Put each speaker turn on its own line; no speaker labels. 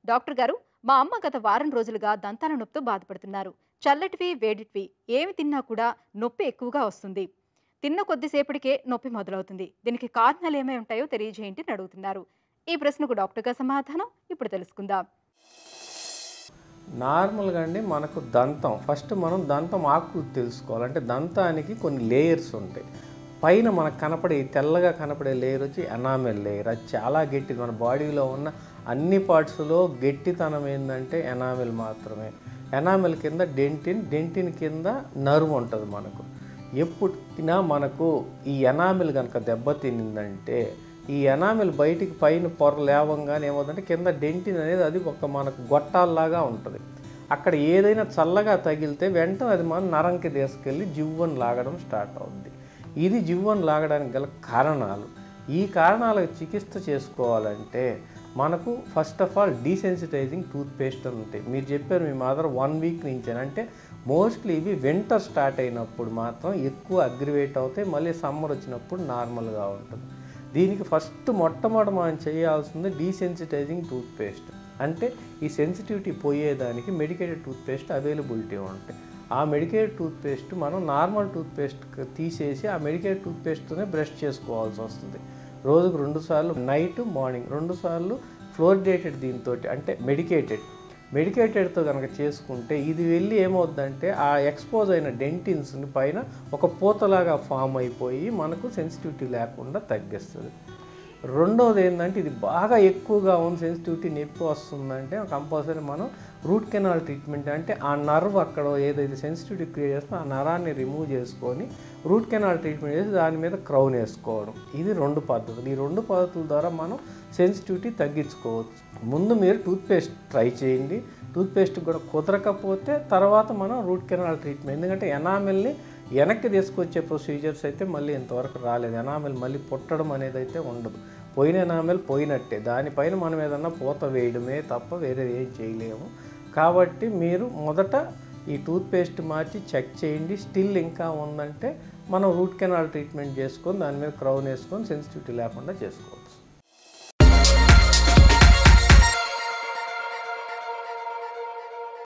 doctor గారు మా అమ్మ గత వారం రోజులుగా దంతాల నొప్పితో బాధపడుతున్నారు చల్లటివి వేడిటివి ఏమి తిన్నా కూడా నొప్పి ఎక్కువగా వస్తుంది తిన్న కొద్దిసేపటికే నొప్పి మొదలవుతుంది దీనికి కారణాలు ఏమై ఉంటాయో తెలియజేయండి అని అడుగుతున్నారు ఈ ప్రశ్నకు డాక్టర్ గారి సమాధానం ఇప్పుడు తెలుసుకుందాం
నార్మల్గా అండి మనకు దంతం ఫస్ట్ మనం దంతం ఆకృతి తెలుసుకోవాలి అంటే దంతానికి కొన్ని లేయర్స్ ఉంటాయి పైన మనకు కనపడే ఈ తెల్లగా కనపడే లేయర్ వచ్చి ఎనామెల్ లేయర్ అది చాలా గట్టిది మన బాడీలో ఉన్న అన్ని పార్ట్స్లో గట్టితనం ఏంటంటే ఎనామెల్ మాత్రమే ఎనామెల్ కింద డెంటిన్ డెంటిన్ కింద నర్వ్ ఉంటుంది మనకు ఎప్పుడైనా మనకు ఈ ఎనామెల్ కనుక దెబ్బతినిందంటే ఈ ఎనామిల్ బయటికి పైన పొర లేవంగానే ఏమవుతుందంటే కింద డెంటిన్ అనేది అది ఒక మనకు గొట్టాల్లాగా ఉంటుంది అక్కడ ఏదైనా చల్లగా తగిలితే వెంటనే అది మనం నరంకి తీసుకెళ్ళి జివ్వను లాగడం స్టార్ట్ అవుద్ది ఇది జివ్వను లాగడానికి గల కారణాలు ఈ కారణాలకు చికిత్స చేసుకోవాలంటే మనకు first of all desensitising toothpaste అని ఉంటాయి మీరు చెప్పారు మీ మదర్ వన్ వీక్ నుంచి అంటే మోస్ట్లీ ఇవి వింటర్ స్టార్ట్ అయినప్పుడు మాత్రం ఎక్కువ అగ్రివేట్ అవుతాయి మళ్ళీ సమ్మర్ వచ్చినప్పుడు నార్మల్గా ఉంటుంది దీనికి ఫస్ట్ మొట్టమొదటి మనం చేయాల్సింది డీసెన్సిటైజింగ్ టూత్ పేస్ట్ అంటే ఈ సెన్సిటివిటీ పోయేదానికి మెడికేటెడ్ టూత్ పేస్ట్ అవైలబిలిటీ ఉంటాయి ఆ మెడికేటెడ్ టూత్ పేస్ట్ మనం నార్మల్ టూత్ పేస్ట్ తీసేసి ఆ మెడికేటెడ్ టూత్ పేస్ట్తోనే బ్రష్ చేసుకోవాల్సి వస్తుంది రోజుకు రెండు సార్లు నైట్ మార్నింగ్ రెండు సార్లు ఫ్లోరిడేటెడ్ దీంతో అంటే మెడికేటెడ్ మెడికేటెడ్తో కనుక చేసుకుంటే ఇది వెళ్ళి ఏమవుద్దంటే ఆ ఎక్స్పోజ్ అయిన డెంటిన్స్ని పైన ఒక పూతలాగా ఫామ్ అయిపోయి మనకు సెన్సిటివిటీ లేకుండా తగ్గిస్తుంది రెండోది ఏంటంటే ఇది బాగా ఎక్కువగా ఉంది సెన్సిటివిటీ నొప్పి వస్తుందంటే కంపల్సరీ మనం రూట్ కెనాల్ ట్రీట్మెంట్ అంటే ఆ నర్వ్ అక్కడ ఏదైతే సెన్సిటివిటీ క్రియేట్ చేస్తుందో ఆ నరాన్ని రిమూవ్ చేసుకొని రూట్ కెనాల్ ట్రీట్మెంట్ చేసి దాని మీద క్రౌన్ వేసుకోవడం ఇది రెండు పద్ధతులు ఈ రెండు పద్ధతుల ద్వారా మనం సెన్సిటివిటీ తగ్గించుకోవచ్చు ముందు మీరు టూత్పేస్ట్ ట్రై చేయండి టూత్పేస్ట్ కూడా కుదరకపోతే తర్వాత మనం రూట్ కెనాల్ ట్రీట్మెంట్ ఎందుకంటే ఎనామిల్ని వెనక్కి తీసుకొచ్చే ప్రొసీజర్స్ అయితే మళ్ళీ ఇంతవరకు రాలేదు ఎనామిల్ మళ్ళీ పుట్టడం అనేది అయితే ఉండదు పోయిన ఎనామిల్ పోయినట్టే దానిపైన మనం ఏదన్నా పూత వేయడమే తప్ప వేరే ఏం చేయలేము కాబట్టి మీరు మొదట ఈ టూత్పేస్ట్ మార్చి చెక్ చేయండి స్టిల్ ఇంకా ఉందంటే మనం రూట్ కెనాల్ ట్రీట్మెంట్ చేసుకొని దాని మీద క్రౌన్ వేసుకొని సెన్సిటివిటీ లేకుండా చేసుకోవచ్చు